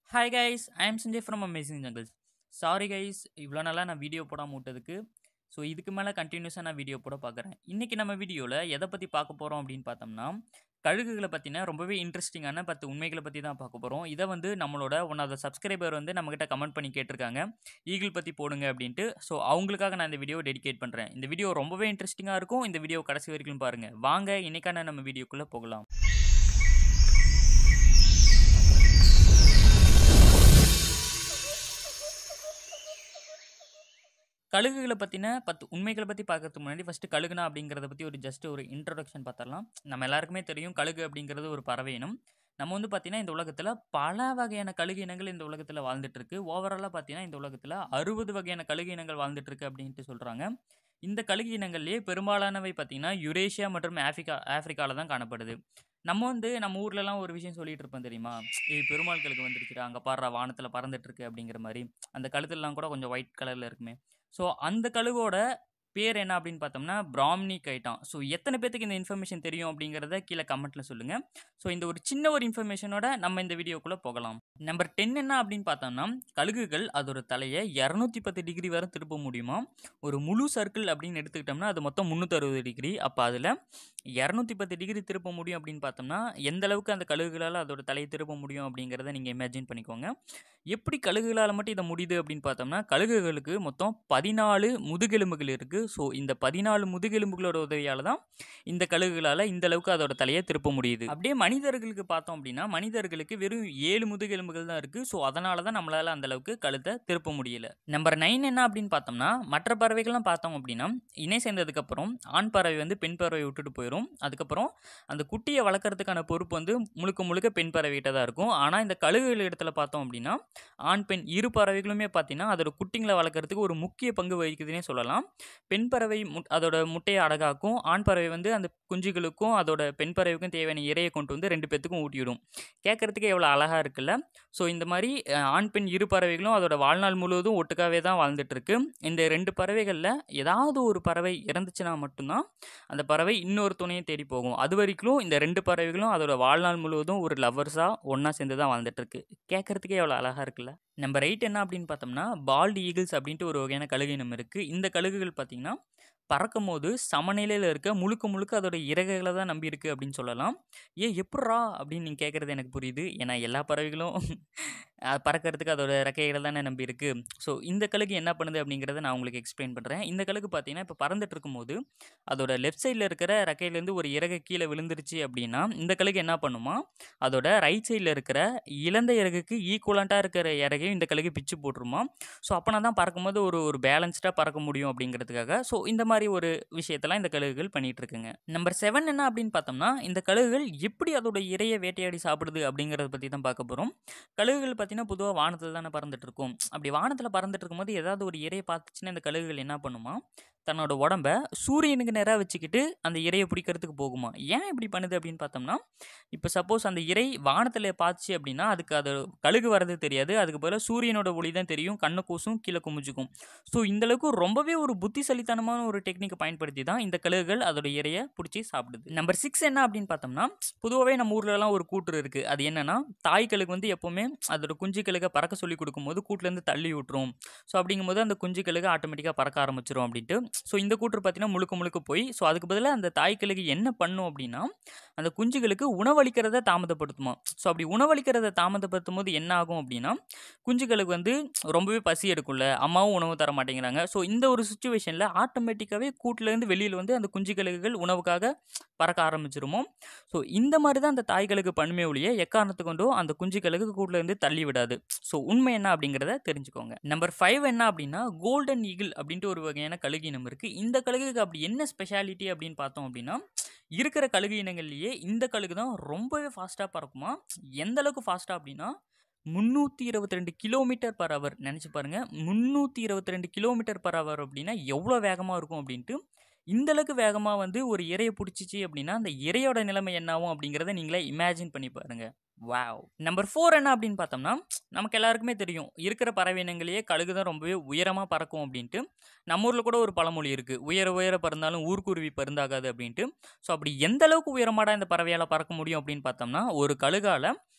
hi guys I am Sanjay from amazing jungles sorry guys இவ்வளோ நாளாக நான் வீடியோ போடாமல் விட்டதுக்கு ஸோ இதுக்கு மேலே கண்டினியூஸாக நான் வீடியோ போட பார்க்குறேன் இன்றைக்கி நம்ம வீடியோவில் எதை பற்றி பார்க்க போகிறோம் அப்படின்னு பார்த்தோம்னா கழுகுகளை பற்றின ரொம்பவே இன்ட்ரெஸ்டிங்கான பத்து உண்மைகளை பற்றி தான் பார்க்க போகிறோம் இதை வந்து நம்மளோட ஒன் ஆஃப் த சப்ஸ்கிரைபர் வந்து நம்மக்கிட்ட கமெண்ட் பண்ணி கேட்டிருக்காங்க ஈகிள் பற்றி போடுங்க அப்படின்ட்டு ஸோ அவங்களுக்காக நான் இந்த வீடியோ டெடிகேட் பண்ணுறேன் இந்த வீடியோ ரொம்பவே இன்ட்ரெஸ்டிங்காக இருக்கும் இந்த வீடியோ கடைசி வரைக்கும் பாருங்கள் வாங்க இன்னைக்கான நம்ம வீடியோக்குள்ளே போகலாம் கழுகுகளை பற்றின பத்து உண்மைகளை பற்றி பார்க்கறதுக்கு முன்னாடி ஃபஸ்ட்டு கழுகுனா அப்படிங்கிறத பற்றி ஒரு ஜஸ்ட் ஒரு இன்ட்ரொடக்ஷன் பார்த்துடலாம் நம்ம எல்லாருக்குமே தெரியும் கழுகு அப்படிங்கிறது ஒரு பறவை இனம் நம்ம வந்து பார்த்திங்கன்னா இந்த உலகத்தில் பல வகையான கழுகு இனங்கள் இந்த உலகத்தில் வாழ்ந்துட்டு இருக்கு ஓவராலாக பார்த்தீங்கன்னா இந்த உலகத்தில் அறுபது வகையான கழுகு இனங்கள் வாழ்ந்துட்டு இருக்கு அப்படின்ட்டு சொல்கிறாங்க இந்த கழுகு இனங்கள்லேயே பெரும்பாலானவை பார்த்திங்கன்னா யுரேஷியா மற்றும் ஆஃப்ரிக்கா ஆஃப்ரிக்காவில் தான் காணப்படுது நம்ம வந்து நம்ம ஊர்லலாம் ஒரு விஷயம் சொல்லிட்டு இருப்போம் தெரியுமா ஏய் பெருமாள் கழுகு வந்துருச்சுடா அங்கே பாடுற வானத்தில் பறந்துட்டு இருக்கு அப்படிங்கிற மாதிரி அந்த கழுத்துலலாம் கூட கொஞ்சம் ஒயிட் கலரில் இருக்குமே ஸோ அந்த கழுகோட பேர் என்ன அப்படின்னு பார்த்தோம்னா பிராம்னி கைட்டான் ஸோ எத்தனை பேத்துக்கு இந்த இன்ஃபர்மேஷன் தெரியும் அப்படிங்கிறத கீழே கமெண்ட்டில் சொல்லுங்கள் ஸோ இந்த ஒரு சின்ன ஒரு இன்ஃபர்மேஷனோட நம்ம இந்த வீடியோக்குள்ளே போகலாம் நம்பர் டென் என்ன அப்படின்னு பார்த்தோம்னா கழுகுகள் அதோட தலையை இரநூத்தி பத்து டிகிரி வரை திருப்ப முடியுமா ஒரு முழு சர்க்கிள் அப்படின்னு எடுத்துக்கிட்டோம்னா அது மொத்தம் முந்நூற்றறுபது டிகிரி அப்போ அதில் இரநூத்தி பத்து டிகிரி திருப்ப முடியும் அப்படின்னு பார்த்தோம்னா எந்த அளவுக்கு அந்த கழுகுகளால் அதோட தலையை திருப்ப முடியும் அப்படிங்கிறத நீங்கள் இமேஜின் பண்ணிக்கோங்க எப்படி கழுகுகளால் மட்டும் இதை முடியுது அப்படின்னு பார்த்தோம்னா கழுகுகளுக்கு மொத்தம் பதினாலு முதுகெலும்புகள் இருக்குது ஸோ இந்த பதினாலு முதுகெலும்புகளோட உதவியால் தான் இந்த கழுகுகளால் இந்த அளவுக்கு அதோட தலையை திருப்ப முடியுது அப்படியே மனிதர்களுக்கு பார்த்தோம் அப்படின்னா மனிதர்களுக்கு வெறும் ஏழு முதுகெலும்புகள் தான் இருக்குது ஸோ அதனால தான் நம்மளால் அந்த அளவுக்கு கழுத்தை திருப்ப முடியல நம்பர் நைன் என்ன அப்படின்னு பார்த்தோம்னா மற்ற பறவைகள்லாம் பார்த்தோம் அப்படின்னா இணை சேர்ந்ததுக்கப்புறம் ஆண் பறவை வந்து பெண் பறவை விட்டுட்டு போயிடும் அதுக்கப்புறம் அந்த குட்டியை வளர்க்குறதுக்கான பொறுப்பு வந்து முழுக்க முழுக்க பெண் பறவைகிட்ட தான் இருக்கும் ஆனால் இந்த கழுகுகள் இடத்துல பார்த்தோம் அப்படின்னா ஆண் பெண் இரு பறவைகளுமே பார்த்தீங்கன்னா அதோட குட்டிங்களை வளர்க்குறதுக்கு ஒரு முக்கிய பங்கு வகிக்குதுன்னே சொல்லலாம் பெண் பறவை முட் அதோட முட்டையை அடகாக்கும் ஆண் பறவை வந்து அந்த குஞ்சுகளுக்கும் அதோட பெண் பறவைக்கும் தேவையான இறையை கொண்டு வந்து ரெண்டு பேத்துக்கும் ஊட்டிவிடும் கேட்குறதுக்கு எவ்வளோ அழகாக இருக்குல்ல ஸோ இந்த மாதிரி அஹ், ஆண் பெண் இரு பறவைகளும் அதோட வாழ்நாள் முழுவதும் ஒட்டுக்காவே தான் வாழ்ந்துட்டுருக்கு இந்த ரெண்டு பறவைகளில் ஏதாவது ஒரு பறவை இறந்துச்சுன்னா மட்டும்தான் அந்த பறவை இன்னொரு துணையை தேடி போகும் அது வரைக்கும் இந்த ரெண்டு பறவைகளும் அதோட வாழ்நாள் முழுவதும் ஒரு லவ்வர்ஸாக ஒன்றா சேர்ந்து தான் வாழ்ந்துட்டுருக்கு கேட்குறதுக்கே எவ்வளோ அழகாக இருக்குல்ல நம்பர் எயிட் என்ன அப்படின்னு பார்த்தோம்னா பால்டு ஈகிள்ஸ் அப்படின்ட்டு ஒரு வகையான கழுகு இனம் இருக்குது இந்த கழுகுகள் பார்த்திங்கன்னா பறக்கும் போது சமநிலையில் இருக்க முழுக்க முழுக்க அதோட இறகுகளை தான் நம்பி இருக்கு அப்படின்னு சொல்லலாம் ஏ எப்பட்றா அப்படின்னு நீங்கள் கேட்குறது எனக்கு புரியுது ஏன்னா எல்லா பறவைகளும் அது பறக்கிறதுக்கு அதோட ரெக்கைகளை தானே நம்பி இருக்கு ஸோ இந்த கழுகு என்ன பண்ணுது அப்படிங்கிறத நான் உங்களுக்கு எக்ஸ்பிளைன் பண்ணுறேன் இந்த கழுகு பார்த்தீங்கன்னா இப்போ பறந்துட்டு இருக்கும்போது அதோட லெஃப்ட் சைடில் இருக்கிற ரெக்கையிலேருந்து ஒரு இறகு கீழே விழுந்துருச்சு அப்படின்னா இந்த கழுகு என்ன பண்ணுமா அதோட ரைட் சைடில் இருக்கிற இழந்த இறகுக்கு ஈக்குவலண்ட்டாக இருக்கிற இறகையும் இந்த கழுகு பிச்சு போட்டுருமா ஸோ அப்போனா தான் பறக்கும்போது ஒரு ஒரு பேலன்ஸ்டாக பறக்க முடியும் அப்படிங்கிறதுக்காக ஸோ இந்த மாதிரி ஒரு விஷயத்தெல்லாம் இந்த கழுகுகள் பண்ணிட்டு இருக்குங்க நம்பர் செவன் என்ன அப்படின்னு பார்த்தோம்னா இந்த கழுகுகள் எப்படி அதோட இரையை வேட்டையாடி சாப்பிடுது அப்படிங்கிறத பற்றி தான் பார்க்க போகிறோம் கழுகுகள் பார்த்தீங்கன்னா பொதுவாக வானத்தில் தானே பறந்துட்டு இருக்கும் அப்படி வானத்தில் பறந்துட்டு இருக்கும்போது ஏதாவது ஒரு இரையை பார்த்துச்சுன்னா இந்த கழுகுகள் என்ன பண்ணுமா தன்னோட உடம்ப சூரியனுக்கு நேராக வச்சுக்கிட்டு அந்த இரையை பிடிக்கிறதுக்கு போகுமா ஏன் இப்படி பண்ணுது அப்படின்னு பார்த்தோம்னா இப்போ சப்போஸ் அந்த இறை வானத்தில் பார்த்துச்சு அப்படின்னா அதுக்கு அது கழுகு வர்றது தெரியாது அதுக்கு பதிலாக சூரியனோட ஒளி தான் தெரியும் கண்ணு கூசும் கீழே குமிஞ்சுக்கும் ஸோ இந்தளவுக்கு ரொம்பவே ஒரு புத்திசாலித்தனமான ஒரு டெக்னிக்கை பயன்படுத்தி தான் இந்த கழுகுகள் அதோட இரையை பிடிச்சி சாப்பிடுது நம்பர் சிக்ஸ் என்ன அப்படின்னு பார்த்தோம்னா பொதுவாகவே நம்ம ஊர்லலாம் ஒரு கூற்று இருக்குது அது என்னன்னா தாய் கழுகு வந்து எப்போவுமே அதோட குஞ்சு கழுகை பறக்க சொல்லி கொடுக்கும்போது கூட்டிலேருந்து தள்ளி விட்டுரும் ஸோ அப்படிங்கும்போது அந்த குஞ்சு கழுகு ஆட்டோமேட்டிக்காக பறக்க ஆரம்பிச்சிரும் அப்படின்ட்டு ஸோ இந்த கூற்று பார்த்தீங்கன்னா முழுக்க முழுக்க போய் ஸோ அதுக்கு பதிலாக அந்த தாய் கழுகு என்ன பண்ணும் அப்படின்னா அந்த குஞ்சுகளுக்கு உணவளிக்கிறத தாமதப்படுத்துமா ஸோ அப்படி உணவளிக்கிறத தாமதப்படுத்தும் போது என்ன ஆகும் அப்படின்னா குஞ்சுகளுக்கு வந்து ரொம்பவே பசி எடுக்கும்ல அம்மாவும் உணவு தர மாட்டேங்கிறாங்க ஸோ இந்த ஒரு சுச்சுவேஷனில் ஆட்டோமேட்டிக்காகவே கூட்டிலேருந்து வெளியில் வந்து அந்த குஞ்சுகளுகள் உணவுக்காக பறக்க ஆரம்பிச்சிருமோ ஸோ இந்த மாதிரி தான் அந்த தாய்களுக்கு பண்ணுமே ஒழிய எக்காரணத்து கொண்டும் அந்த குஞ்சுகளுக்கு கூட்டிலேருந்து தள்ளி விடாது ஸோ உண்மை என்ன அப்படிங்கிறத தெரிஞ்சுக்கோங்க நம்பர் ஃபைவ் என்ன அப்படின்னா கோல்டன் ஈகிள் அப்படின்ட்டு ஒரு வகையான கழுகு இனம் இருக்குது இந்த கழுகுக்கு அப்படி என்ன ஸ்பெஷாலிட்டி அப்படின்னு பார்த்தோம் அப்படின்னா இருக்கிற கழுகு இனங்கள்லேயே இந்த கழுகு தான் ரொம்பவே ஃபாஸ்ட்டாக பறக்குமா எந்த அளவுக்கு ஃபாஸ்ட்டாக அப்படின்னா முந்நூற்றி இருபத்தி ரெண்டு கிலோமீட்டர் பர் ஹவர் நினச்சி பாருங்கள் முந்நூற்றி இருபத்தி ரெண்டு கிலோமீட்டர் பர் ஹவர் அப்படின்னா எவ்வளோ வேகமாக இருக்கும் அப்படின்ட்டு இந்த அளவுக்கு வேகமாக வந்து ஒரு இரையை பிடிச்சிச்சு அப்படின்னா அந்த இரையோட நிலைமை என்னாகும் அப்படிங்கிறத நீங்களே இமேஜின் பண்ணி பாருங்கள் வாவ் நம்பர் ஃபோர் என்ன அப்படின்னு பார்த்தோம்னா நமக்கு எல்லாருக்குமே தெரியும் இருக்கிற பறவை இனங்களையே கழுகு தான் ரொம்பவே உயரமாக பறக்கும் அப்படின்ட்டு நம்ம ஊரில் கூட ஒரு பழமொழி இருக்குது உயர உயர பறந்தாலும் ஊர்க்குருவி பருந்தாகாது அப்படின்ட்டு ஸோ அப்படி எந்த அளவுக்கு உயரமாடா இந்த பறவையால் பறக்க முடியும் அப்படின்னு பார்த்தோம்னா ஒரு கழுகால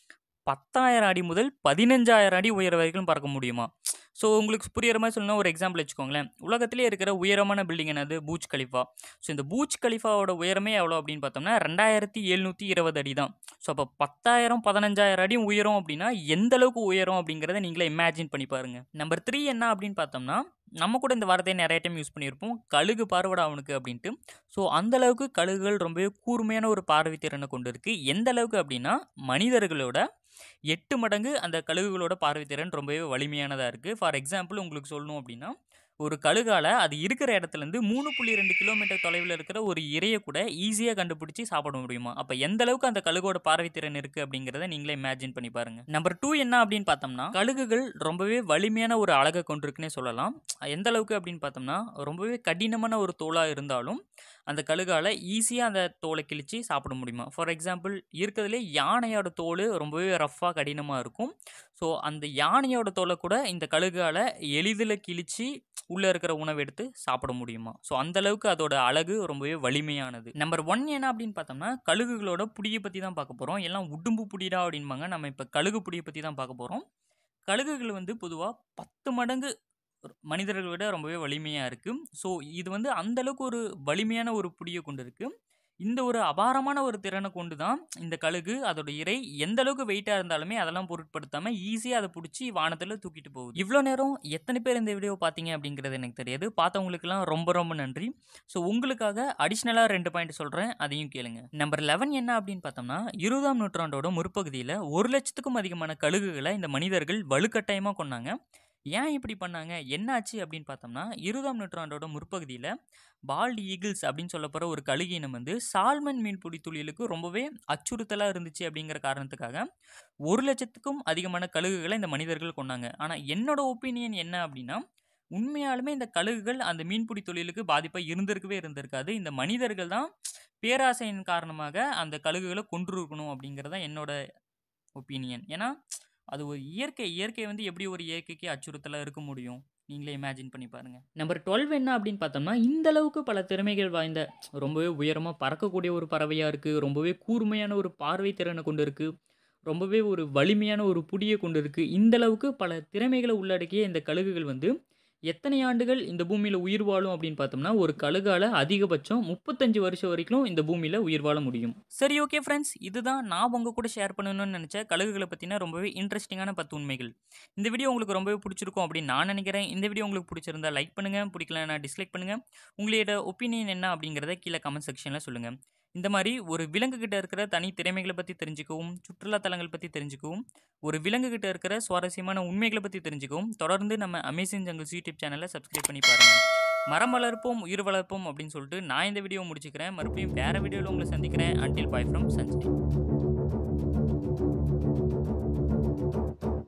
பத்தாயிரம் அடி முதல் பதினஞ்சாயிரம் அடி உயரம் வரைக்கும் பறக்க முடியுமா ஸோ உங்களுக்கு புரியுற மாதிரி சொல்லணும் ஒரு எக்ஸாம்பிள் வச்சுக்கோங்களேன் உலகத்திலே இருக்கிற உயரமான பில்டிங் என்னது பூஜ் கலிஃபா ஸோ இந்த பூஜ் கலிஃபாவோட உயரமே எவ்வளோ அப்படின்னு பார்த்தோம்னா ரெண்டாயிரத்தி எழுநூற்றி இருபது அடி தான் ஸோ அப்போ பத்தாயிரம் பதினஞ்சாயிரம் அடி உயரம் அப்படின்னா எந்த அளவுக்கு உயரம் அப்படிங்கிறத நீங்களே இமேஜின் பண்ணி பாருங்க நம்பர் த்ரீ என்ன அப்படின்னு பார்த்தோம்னா நம்ம கூட இந்த வார்த்தையை நிறைய டைம் யூஸ் பண்ணியிருப்போம் கழுகு பார்வடா அவனுக்கு அப்படின்ட்டு ஸோ அந்த அளவுக்கு கழுகுகள் ரொம்பவே கூர்மையான ஒரு பார்வை திறனை கொண்டு இருக்கு எந்த அளவுக்கு அப்படின்னா மனிதர்களோட எட்டு மடங்கு அந்த கழுகுகளோட பார்வை திறன் ரொம்பவே வலிமையானதாக இருக்குது ஃபார் எக்ஸாம்பிள் உங்களுக்கு சொல்லணும் அப்படின்னா ஒரு கழுகால அது இருக்கிற இடத்துலேருந்து மூணு புள்ளி ரெண்டு கிலோமீட்டர் தொலைவில் இருக்கிற ஒரு இரையை கூட ஈஸியாக கண்டுபிடிச்சி சாப்பிட முடியுமா அப்போ எந்த அளவுக்கு அந்த கழுகோட பார்வை திறன் இருக்குது அப்படிங்கிறத நீங்களே இமேஜின் பண்ணி பாருங்க நம்பர் டூ என்ன அப்படின்னு பார்த்தோம்னா கழுகுகள் ரொம்பவே வலிமையான ஒரு அழகை கொண்டிருக்குன்னே சொல்லலாம் எந்த அளவுக்கு அப்படின்னு பார்த்தோம்னா ரொம்பவே கடினமான ஒரு தோலாக இருந்தாலும் அந்த கழுகால ஈஸியாக அந்த தோலை கிழிச்சு சாப்பிட முடியுமா ஃபார் எக்ஸாம்பிள் இருக்கிறதுலே யானையோட தோல் ரொம்பவே ரஃப்பாக கடினமாக இருக்கும் ஸோ அந்த யானையோட தோலை கூட இந்த கழுகால எளிதில் கிழிச்சு உள்ளே இருக்கிற உணவை எடுத்து சாப்பிட முடியுமா ஸோ அந்த அளவுக்கு அதோட அழகு ரொம்பவே வலிமையானது நம்பர் ஒன் என்ன அப்படின்னு பார்த்தோம்னா கழுகுகளோட புடியை பற்றி தான் பார்க்க போகிறோம் எல்லாம் உடும்பு புடிடா அப்படின்பாங்க நம்ம இப்போ கழுகு புடியை பற்றி தான் பார்க்க போகிறோம் கழுகுகள் வந்து பொதுவாக பத்து மடங்கு மனிதர்களை விட ரொம்பவே வலிமையாக இருக்குது ஸோ இது வந்து அந்த அளவுக்கு ஒரு வலிமையான ஒரு புடியை கொண்டு இருக்குது இந்த ஒரு அபாரமான ஒரு திறனை கொண்டு தான் இந்த கழுகு அதோட இறை எந்த அளவுக்கு வெயிட்டாக இருந்தாலுமே அதெல்லாம் பொருட்படுத்தாமல் ஈஸியாக அதை பிடிச்சி வானத்தில் தூக்கிட்டு போகுது இவ்வளோ நேரம் எத்தனை பேர் இந்த வீடியோ பார்த்தீங்க அப்படிங்கிறது எனக்கு தெரியாது பார்த்தவங்களுக்குலாம் ரொம்ப ரொம்ப நன்றி ஸோ உங்களுக்காக அடிஷ்னலாக ரெண்டு பாயிண்ட் சொல்கிறேன் அதையும் கேளுங்க நம்பர் லெவன் என்ன அப்படின்னு பார்த்தோம்னா இருபதாம் நூற்றாண்டோட முற்பகுதியில் ஒரு லட்சத்துக்கும் அதிகமான கழுகுகளை இந்த மனிதர்கள் வலுக்கட்டாயமாக கொண்டாங்க ஏன் இப்படி பண்ணாங்க என்னாச்சு அப்படின்னு பார்த்தோம்னா இருபதாம் நூற்றாண்டோட முற்பகுதியில் பால்டு ஈகிள்ஸ் அப்படின்னு சொல்லப்படுற ஒரு கழுகு இனம் வந்து சால்மன் மீன் பிடி தொழிலுக்கு ரொம்பவே அச்சுறுத்தலாக இருந்துச்சு அப்படிங்கிற காரணத்துக்காக ஒரு லட்சத்துக்கும் அதிகமான கழுகுகளை இந்த மனிதர்கள் கொண்டாங்க ஆனால் என்னோட ஒப்பீனியன் என்ன அப்படின்னா உண்மையாலுமே இந்த கழுகுகள் அந்த மீன்பிடி தொழிலுக்கு பாதிப்பாக இருந்திருக்கவே இருந்திருக்காது இந்த மனிதர்கள் தான் பேராசையின் காரணமாக அந்த கழுகுகளை கொன்றிருக்கணும் அப்படிங்கிறது தான் என்னோட ஒப்பீனியன் ஏன்னா அது ஒரு இயற்கை இயற்கை வந்து எப்படி ஒரு இயற்கைக்கு அச்சுறுத்தலாக இருக்க முடியும் நீங்களே இமேஜின் பண்ணி பாருங்கள் நம்பர் டுவெல் என்ன அப்படின்னு பார்த்தோம்னா இந்த அளவுக்கு பல திறமைகள் வாய்ந்த ரொம்பவே உயரமாக பறக்கக்கூடிய ஒரு பறவையாக இருக்குது ரொம்பவே கூர்மையான ஒரு பார்வை திறனை கொண்டு இருக்குது ரொம்பவே ஒரு வலிமையான ஒரு புடியை கொண்டு இருக்குது இந்த அளவுக்கு பல திறமைகளை உள்ளடக்கிய இந்த கழுகுகள் வந்து எத்தனை ஆண்டுகள் இந்த பூமியில் உயிர் வாழும் அப்படின்னு பார்த்தோம்னா ஒரு கழுகால அதிகபட்சம் முப்பத்தஞ்சு வருஷம் வரைக்கும் இந்த பூமியில் உயிர் வாழ முடியும் சரி ஓகே ஃப்ரெண்ட்ஸ் இதுதான் நான் உங்கள் கூட ஷேர் பண்ணணும்னு நினச்ச கழுகுகளை பற்றின ரொம்பவே இன்ட்ரெஸ்டிங்கான பத்து உண்மைகள் இந்த வீடியோ உங்களுக்கு ரொம்பவே பிடிச்சிருக்கும் அப்படின்னு நான் நினைக்கிறேன் இந்த வீடியோ உங்களுக்கு பிடிச்சிருந்தா லைக் பண்ணுங்கள் பிடிக்கலன்னா டிஸ்லைக் பண்ணுங்கள் உங்களோட ஒப்பீனியன் என்ன அப்படிங்கிறத கீழே கமெண்ட் செக்ஷனில் சொல்லுங்கள் இந்த மாதிரி ஒரு விலங்கு கிட்ட இருக்கிற தனி திறமைகளை பற்றி தெரிஞ்சுக்கவும் சுற்றுலா தலங்கள் பற்றி தெரிஞ்சுக்கவும் ஒரு விலங்கு கிட்ட இருக்கிற சுவாரஸ்யமான உண்மைகளை பற்றி தெரிஞ்சுக்கவும் தொடர்ந்து நம்ம அமேசிங் ஜங்கிள்ஸ் யூடியூப் சேனலை சப்ஸ்கிரைப் பண்ணி பாருங்கள் மரம் வளர்ப்போம் உயிர் வளர்ப்போம் அப்படின்னு சொல்லிட்டு நான் இந்த வீடியோ முடிச்சுக்கிறேன் மறுபடியும் வேறு வீடியோவில் உங்களை சந்திக்கிறேன் அன்டில் பாய் ஃப்ரம் சஞ்சய்